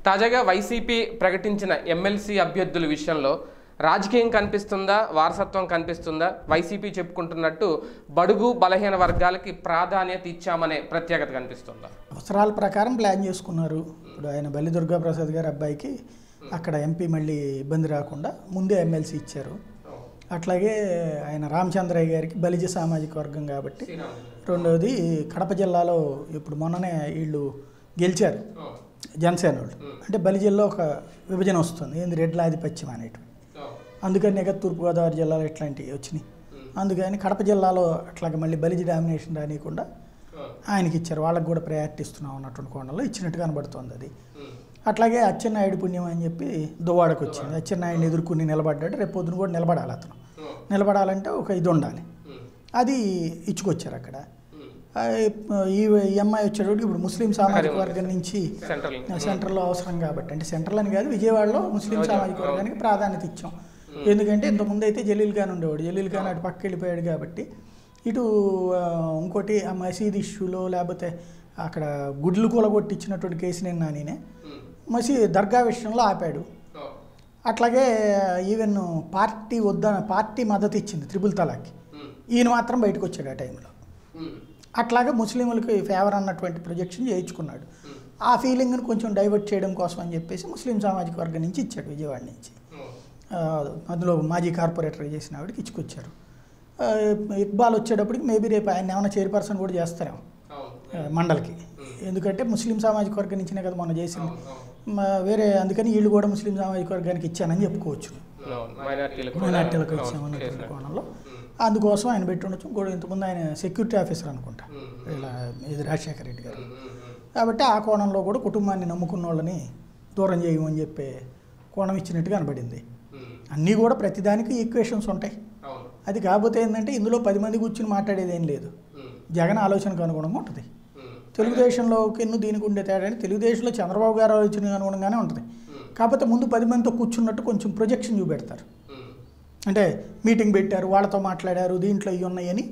తాజాగా వైసీపీ ప్రకటించిన ఎమ్మెల్సీ అభ్యర్థుల విషయంలో రాజకీయం కనిపిస్తుందా వారసత్వం కనిపిస్తుందా వైసీపీ చెప్పుకుంటున్నట్టు బడుగు బలహీన వర్గాలకి ప్రాధాన్యత ఇచ్చామనే ప్రత్యేకత కనిపిస్తుందా అవసరాల ప్రకారం ప్లాన్ చేసుకున్నారు ఇప్పుడు ఆయన బల్లి దుర్గాప్రసాద్ గారి అబ్బాయికి అక్కడ ఎంపీ మళ్ళీ ఇబ్బంది రాకుండా ముందే ఎమ్మెల్సీ ఇచ్చారు అట్లాగే ఆయన రామచంద్రయ్య గారికి బలిజ సామాజిక వర్గం కాబట్టి రెండవది కడప జిల్లాలో ఇప్పుడు మొన్ననే వీళ్ళు గెలిచారు జనసేన వాళ్ళు అంటే బలిజిల్లో ఒక విభజన వస్తుంది ఏంది రెడ్ల ఆధిపత్యం అనేటువంటి అందుకని ఇక తూర్పుగోదావరి జిల్లాలో ఇట్లాంటివి వచ్చినాయి అందుకని కడప జిల్లాలో అట్లాగే మళ్ళీ బలిజి డామినేషన్ రానియకుండా ఆయనకి ఇచ్చారు వాళ్ళకి కూడా ప్రయారిటీ ఇస్తున్నాం అన్నటువంటి కోణంలో ఇచ్చినట్టు కనబడుతోంది అది అట్లాగే అచ్చెన్నాయుడు పుణ్యం అని చెప్పి దువ్వాడకు వచ్చింది అచ్చెన్నాయుడిని ఎదుర్కొని నిలబడ్డాడు రేపు పొద్దున కూడా నిలబడాలి అతను నిలబడాలంటే ఒక ఇది ఉండాలి అది ఇచ్చుకొచ్చారు అక్కడ ఆ, ఈ ఈ అమ్మాయి వచ్చేటప్పుడు ఇప్పుడు ముస్లిం సామాజిక వర్గం నుంచి సెంట్రల్ సెంటర్లో అవసరం కాబట్టి అంటే సెంట్రల్ అని కాదు విజయవాడలో ముస్లిం సామాజిక వర్గానికి ప్రాధాన్యత ఇచ్చాం ఎందుకంటే ఇంతకుముందు అయితే జలీల్ ఖాన్ ఉండేవాడు జలీల్ ఖాన్ అటు పక్కకి వెళ్ళిపోయాడు కాబట్టి ఇటు ఆ, ఇంకోటి ఆ మసీద్ ఇష్యూలో లేకపోతే అక్కడ గుడ్లు కూలగొట్టించినటువంటి కేసుని నానినే మసీద్ దర్గా విషయంలో ఆపాడు అట్లాగే ఈవెన్ పార్టీ వద్ద పార్టీ మద్దతు ఇచ్చింది త్రిపుల్ తలాక్కి ఈయన మాత్రం బయటకు వచ్చాడు ఆ టైంలో అట్లాగే ముస్లింలకి ఫేవర్ అన్నటువంటి ప్రొజెక్షన్ చేయించుకున్నాడు ఆ ఫీలింగ్ని కొంచెం డైవర్ట్ చేయడం కోసం అని చెప్పేసి ముస్లిం సామాజిక వర్గం నుంచి ఇచ్చాడు విజయవాడ నుంచి ఆ, అందులో మాజీ కార్పొరేటర్ చేసిన ఆవిడకి ఇచ్చుకొచ్చారు ఆ, ఇక్బాల్ వచ్చేటప్పటికి మేబీ రేపు ఆయన ఏమైనా చైర్పర్సన్ కూడా చేస్తారేమో ఆ, మండలికి ఎందుకంటే ముస్లిం సామాజిక వర్గం నుంచినే కదా మొన్న చేసింది మా వేరే అందుకని వీళ్ళు కూడా ముస్లిం సామాజిక వర్గానికి ఇచ్చానని చెప్పుకోవచ్చు మైనార్టీలకు మైనార్టీలకు ఇచ్చామన్నటువంటి కోణంలో అందుకోసం ఆయన పెట్టి ఉండొచ్చు ఇంకోటి ఇంతకుముందు ఆయన సెక్యూరిటీ ఆఫీసర్ అనుకుంటా ఇలా ఇది రాజశేఖర రెడ్డి గారు కాబట్టి ఆ కోణంలో కూడా కుటుంబాన్ని నమ్ముకున్న వాళ్ళని దూరం చేయమని చెప్పే కోణం ఇచ్చినట్టు కనబడింది అన్నీ కూడా ప్రతిదానికి ఈక్వేషన్స్ ఉంటాయి అది కాకపోతే ఏంటంటే ఇందులో పది మంది కూర్చుని మాట్లాడేది ఏం లేదు జగన్ ఆలోచనకు అనుగుణంగా ఉంటుంది తెలుగుదేశంలోకి ఎన్ను దీనికి ఉండే తేడా అంటే తెలుగుదేశంలో చంద్రబాబు గారు ఆలోచనకు అనుగుణంగానే ఉంటుంది కాకపోతే ముందు పది మందితో కూర్చున్నట్టు కొంచెం ప్రొజెక్షన్ చూపెడతారు అంటే మీటింగ్ పెట్టారు వాళ్ళతో మాట్లాడారు దీంట్లో ఇవి ఉన్నాయని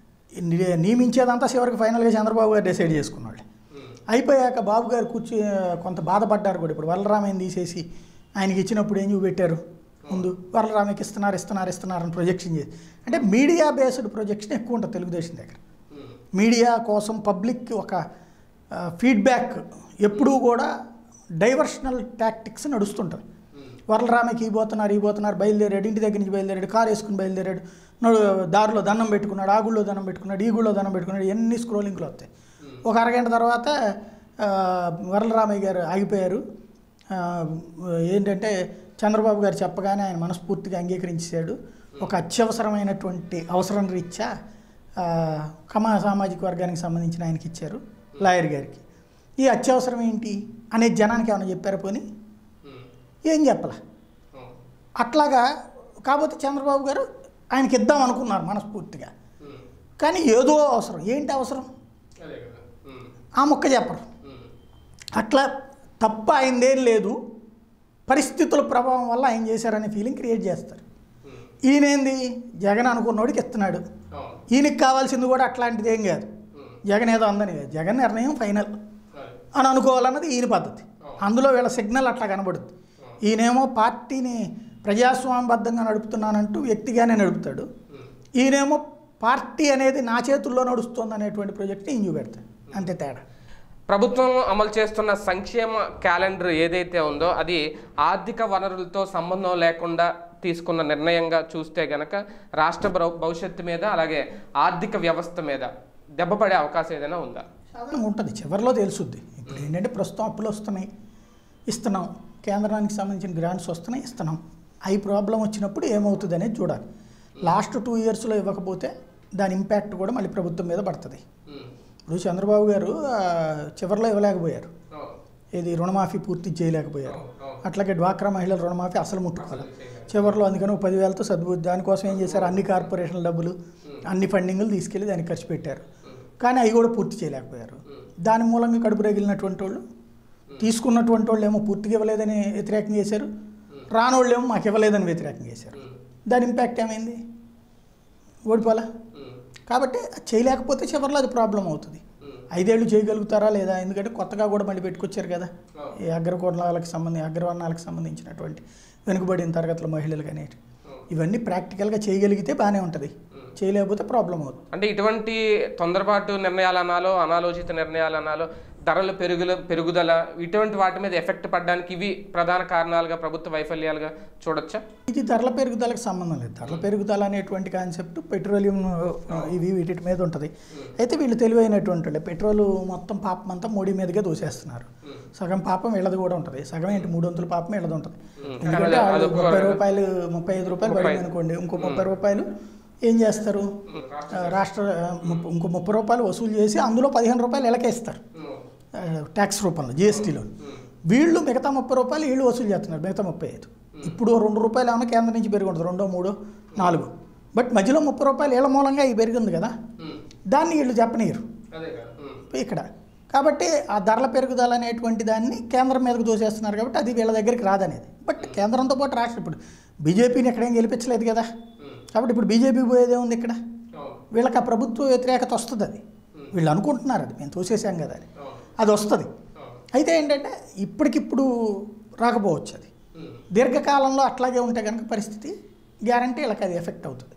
ని- నియమించేదంతా చివరికి ఫైనల్గా చంద్రబాబు గారు డిసైడ్ చేసుకున్నాడు అయిపోయాక బాబు గారు కూర్చో కొంత బాధపడ్డారు కూడా ఇప్పుడు వరలరామయ్యని తీసేసి ఆయనకి ఇచ్చినప్పుడు ఏం చూపెట్టారు ముందు వరలరామయ్యకి ఇస్తున్నారు ఇస్తున్నారు ఇస్తున్నారు అని ప్రొజెక్షన్ చేసి అంటే మీడియా బేస్డ్ ప్రొజెక్షన్ ఎక్కువ ఉంటుంది తెలుగుదేశం దగ్గర మీడియా కోసం పబ్లిక్ ఒక ఫీడ్బ్యాక్ ఎప్పుడూ కూడా డైవర్షనల్ టాక్టిక్స్ నడుస్తుంటుంది వరలరామకి ఈ పోతున్నారు ఈ పోతున్నారు బయలుదేరాడు ఇంటి దగ్గర నుంచి బయలుదేరాడు కారు వేసుకుని బయలుదేరాడు నడు దారిలో దండం పెట్టుకున్నాడు ఆ గుళ్ళో దండం పెట్టుకున్నాడు ఈ గుళ్ళో దండం పెట్టుకున్నాడు ఎన్ని స్క్రోలింగ్లు వస్తాయి ఒక అరగంట తర్వాత ఆ, వరలరామయ్య గారు ఆగిపోయారు ఆ, ఏంటంటే చంద్రబాబు గారు చెప్పగానే ఆయన మనస్ఫూర్తిగా అంగీకరించాడు ఒక అత్యవసరమైనటువంటి అవసరం రీత్యా ఆ, కమా సామాజిక వర్గానికి సంబంధించిన ఆయనకి ఇచ్చారు లాయర్ గారికి ఈ అత్యవసరం ఏంటి అనేది జనానికి ఏమైనా చెప్పారా పోనీ ఏం చెప్పలా అట్లాగా కాకపోతే చంద్రబాబు గారు ఆయనకి ఇద్దాం అనుకున్నారు మనస్ఫూర్తిగా కానీ ఏదో అవసరం ఏంటి అవసరం ఆ మొక్క చెప్పరు అట్లా తప్ప ఆయనదేం లేదు పరిస్థితుల ప్రభావం వల్ల ఆయన చేశారనే ఫీలింగ్ క్రియేట్ చేస్తారు ఈయనేంది జగన్ అనుకున్నోడికి ఇస్తున్నాడు ఈయనకి కావాల్సింది కూడా అట్లాంటిది ఏం కాదు జగన్ ఏదో అందని కాదు జగన్ నిర్ణయం ఫైనల్ అని అనుకోవాలన్నది ఈయన పద్ధతి అందులో వీళ్ళ సిగ్నల్ అట్లా కనబడుద్ది ఈయనేమో పార్టీని ప్రజాస్వామ్యబద్ధంగా నడుపుతున్నానంటూ వ్యక్తిగానే నడుపుతాడు ఈయనేమో పార్టీ అనేది నా చేతుల్లో నడుస్తుంది అనేటువంటి ప్రాజెక్ట్ని ఈయన చూపెడతాడు అంతే తేడా ప్రభుత్వం అమలు చేస్తున్న సంక్షేమ క్యాలెండర్ ఏదైతే ఉందో అది ఆర్థిక వనరులతో సంబంధం లేకుండా తీసుకున్న నిర్ణయంగా చూస్తే గనక రాష్ట్ర భవ- భవిష్యత్తు మీద అలాగే ఆర్థిక వ్యవస్థ మీద దెబ్బపడే అవకాశం ఏదైనా ఉందా సాధారణంగా ఉంటుంది చివరిలో తెలుసుద్ది ఇప్పుడు ఏంటంటే ప్రస్తుతం అప్పులు వస్తున్నాయి ఇస్తున్నాం కేంద్రానికి సంబంధించిన గ్రాంట్స్ వస్తున్నాయి ఇస్తున్నాం అవి ప్రాబ్లం వచ్చినప్పుడు ఏమవుతుంది అనేది చూడాలి లాస్ట్ టూ ఇయర్స్లో ఇవ్వకపోతే దాని ఇంపాక్ట్ కూడా మళ్ళీ ప్రభుత్వం మీద పడుతుంది ఇప్పుడు చంద్రబాబు గారు ఆ, చివరిలో ఇవ్వలేకపోయారు ఇది రుణమాఫీ పూర్తి చేయలేకపోయారు అట్లాగే డ్వాక్రా మహిళల రుణమాఫీ అసలు ముట్టుకోవాలి చివరిలో అందుకని ఒక పదివేలతో సర్దు దానికోసం ఏం చేశారు అన్ని కార్పొరేషన్ల డబ్బులు అన్ని ఫండింగ్లు తీసుకెళ్ళి దానికి ఖర్చు పెట్టారు కానీ అవి కూడా పూర్తి చేయలేకపోయారు దాని మూలంగా కడుపు రగిలినటువంటి వాళ్ళు తీసుకున్నటువంటి వాళ్ళు ఏమో పూర్తిగా ఇవ్వలేదని వ్యతిరేకం చేశారు రానోళ్ళు ఏమో మాకు ఇవ్వలేదని వ్యతిరేకం చేశారు దాని ఇంపాక్ట్ ఏమైంది ఓడిపోలా కాబట్టి అది చేయలేకపోతే చివరిలో అది ప్రాబ్లం అవుతుంది ఐదేళ్ళు చేయగలుగుతారా లేదా ఎందుకంటే కొత్తగా కూడా మళ్ళీ పెట్టుకొచ్చారు కదా ఈ అగ్రకోణాలకు సంబంధించి అగ్రవర్ణాలకు సంబంధించినటువంటి వెనుకబడిన తరగతుల మహిళలు కానీ ఇవన్నీ ప్రాక్టికల్గా చేయగలిగితే బాగానే ఉంటుంది చేయలేకపోతే ప్రాబ్లం అవుతుంది అంటే ఇటువంటి తొందరపాటు నిర్ణయాలు అనాలో అనాలోచిత నిర్ణయాలు అనాలో ధరల పెరుగుల పెరుగుదల ఇటువంటి వాటి మీద ఎఫెక్ట్ పడడానికి ఇవి ప్రధాన కారణాలుగా ప్రభుత్వ వైఫల్యాలుగా చూడొచ్చా ఇది ధరల పెరుగుదలకు సంబంధం లేదు ధరల పెరుగుదల అనేటువంటి కాన్సెప్ట్ పెట్రోలియం ఆ, ఇవి వీటి మీద ఉంటుంది అయితే వీళ్ళు తెలివైనటువంటి వాళ్ళే. పెట్రోల్ మొత్తం పాపం అంతా మోడీ మీదుగా దోసేస్తున్నారు సగం పాపం వీళ్ళది కూడా ఉంటుంది సగం ఏంటి మూడు వంతుల పాపం వీళ్ళది ఉంటుంది ఎందుకంటే వాళ్ళు ముప్పై రూపాయలు ముప్పై ఐదు రూపాయలు పడింది అనుకోండి ఇంకో ముప్పై రూపాయలు ఏం చేస్తారు ఆ, రాష్ట్ర ఆ, ముప్ప- ఇంకో ముప్పై రూపాయలు వసూలు చేసి అందులో పదిహేను రూపాయలు ఇలాకేస్తారు ట్యాక్స్ రూపంలో జిఎస్టీలో వీళ్ళు మిగతా ముప్పై రూపాయలు వీళ్ళు వసూలు చేస్తున్నారు మిగతా ముప్పై ఐదు ఇప్పుడు రెండు రూపాయలు ఏమైనా కేంద్రం నుంచి పెరిగి ఉంటుంది రెండో మూడో నాలుగు బట్ మధ్యలో ముప్పై రూపాయలు వీళ్ళ మూలంగా ఇది పెరిగింది కదా దాన్ని వీళ్ళు చెప్పనీయరు అదే ఇక్కడ కాబట్టి ఆ ధరల పెరుగుదల అనేటువంటి దాన్ని కేంద్రం మీదకు దోసేస్తున్నారు కాబట్టి అది వీళ్ళ దగ్గరికి రాదనేది బట్ కేంద్రంతో పాటు రాష్ట్రం ఇప్పుడు బీజేపీని ఎక్కడేం గెలిపించలేదు కదా కాబట్టి ఇప్పుడు బీజేపీ పోయేదే ఉంది ఇక్కడ వీళ్ళకి ఆ ప్రభుత్వ వ్యతిరేకత వస్తుంది అది వీళ్ళు అనుకుంటున్నారు అది మేము తోసేసాం కదా అని అది వస్తుంది అయితే ఏంటంటే ఇప్పటికిప్పుడు రాకపోవచ్చు అది దీర్ఘకాలంలో అట్లాగే ఉంటే కనుక పరిస్థితి గ్యారంటీ వీళ్ళకి అది ఎఫెక్ట్ అవుతుంది